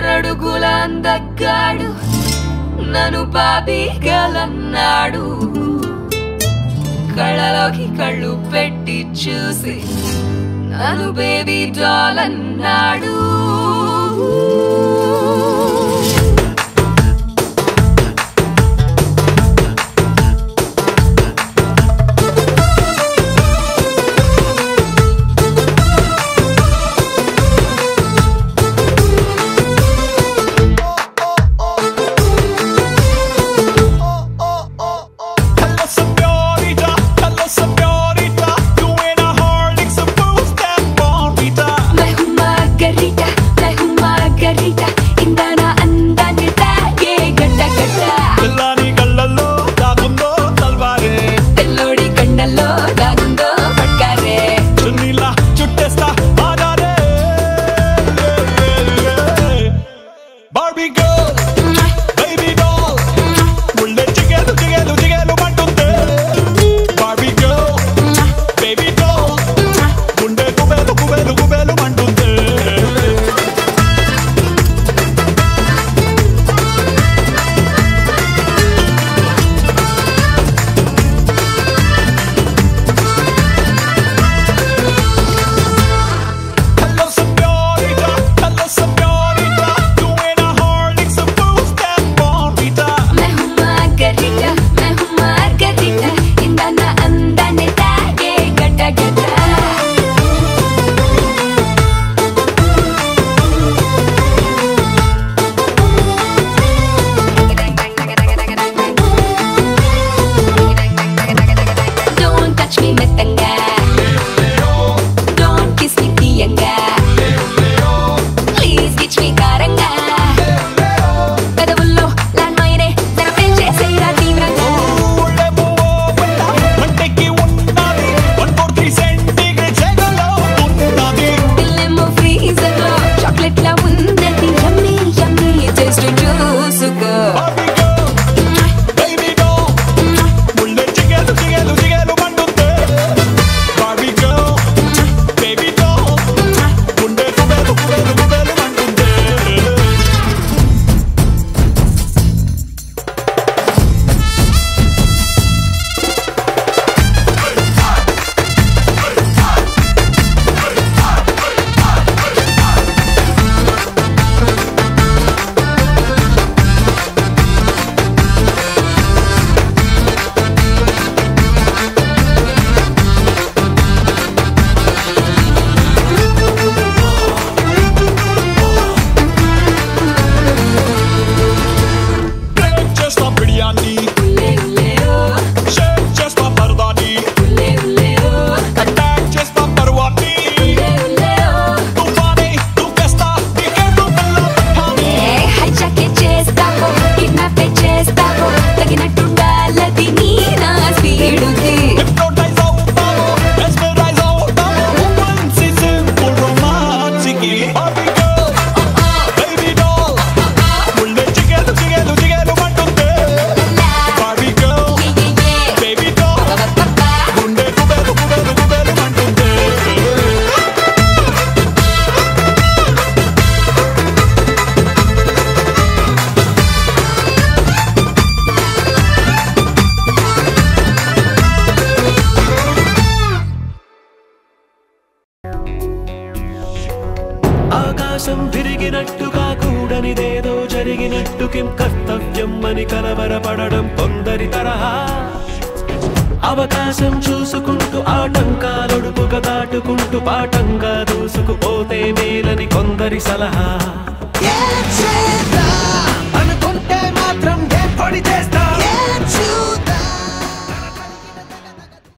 ఆరడుగుల అందగ్గాడు నన్ను బాబీగలన్నాడు కళ్ళలోకి కళ్ళు పెట్టి చూసి నన్ను బేబీ డాల్ అన్నాడు Hello, señorita. Hello, señorita. You ain't a Horlicks, a boost and bonita. मैं हूँ मार्गरीटा मैं हूँ मार्गरीटा ఇందాన అందాన్ని తాగే గడ్డ గడ్డ పిల్లని కళ్ళల్లో దాగుందో తల్వారే తెల్లోడి కండల్లో దాగుందో పట్కారే చున్నీలా చుట్టేస్తా ఆగారే బార్బీ గర్ల్ బేబీ డాల్ ముళ్ళే జిగేలు జిగేలు జిగేలు మంటుంది బార్బీ గర్ల్ బేబీ డాల్ గుండె కుబేలు కుబేలు కుబేలు మంటుంది Hello, señorita. Hello, señorita. You ain't a Horlicks, a boost and bonita. मैं हूँ मार्गरीटा मैं हूँ मार्गरीटा ఇందాన అందాన్ని తాగే గడ్డ గడ్డ Don't touch me మెత్తంగా Don't kiss me తీయంగా Please గిచ్ me కారంగా పెదవుల్లో ల్యాండ్ మైనే జర పెంచేసేరా తీవ్రంగా ఊళ్ళే పువ్వో పుట్ట, వంటకి ఉన్నది. 143 centigrade సెగలో ఉన్నది. పిల్లేమో ఫ్రీజర్ లో చాక్లెట్ లా ఉన్నది యమ్మీ యమ్మీ టేస్ట్ చూసుకో Barbie girl, baby doll. ముళ్ళే జిగేలు జిగేలు జిగేలు మంటుంది. Barbie girl, baby doll. గుండె కుబేలు కుబేలు కుబేలు మంటుంది. Break చేస్తా బిర్యానీ ఉల్లే ఉల్లే ఓ షేక్ చేస్తా పరదాని ఉల్లే ఉల్లే ఓ అటాక్ చేస్తా పర్వాణి ఉల్లే ఉల్లే ఓ తుఫాని తుకేస్తా నీకేంటో పిల్ల పట్టాని ఏ హైజాకే చేస్తావో కిడ్నాప్ చేస్తావో తగినట్టుండాలది నీ నా స్పీడుకి హిప్నోటైజ్ అవుతావు మెస్మరైజ్ అవుతావు ఉమెన్స్ సింపుల్ రొమాన్స్కి బాబీ గర్ల్ బేబీ డాల్ ముళ్ళే జిగేలు జిగేలు జిగేలు మంటుంది బాబీ గర్ల్ బేబీ డాల్ గుండె కుబేలు కుబేలు కుబేలు మంటుంది ఆకాశం తిరిగినట్టుగా కూడనిదేదో జరిగినట్టు కిం కర్తవ్యం అని కలవరపడడం కొందరి తరహా అవకాశం చూసుకుంటూ ఆటంకాలొడుపుగా దాటుకుంటూ పాఠంగా దూసుకుపోతే మేలని కొందరి సలహా చేద్దాం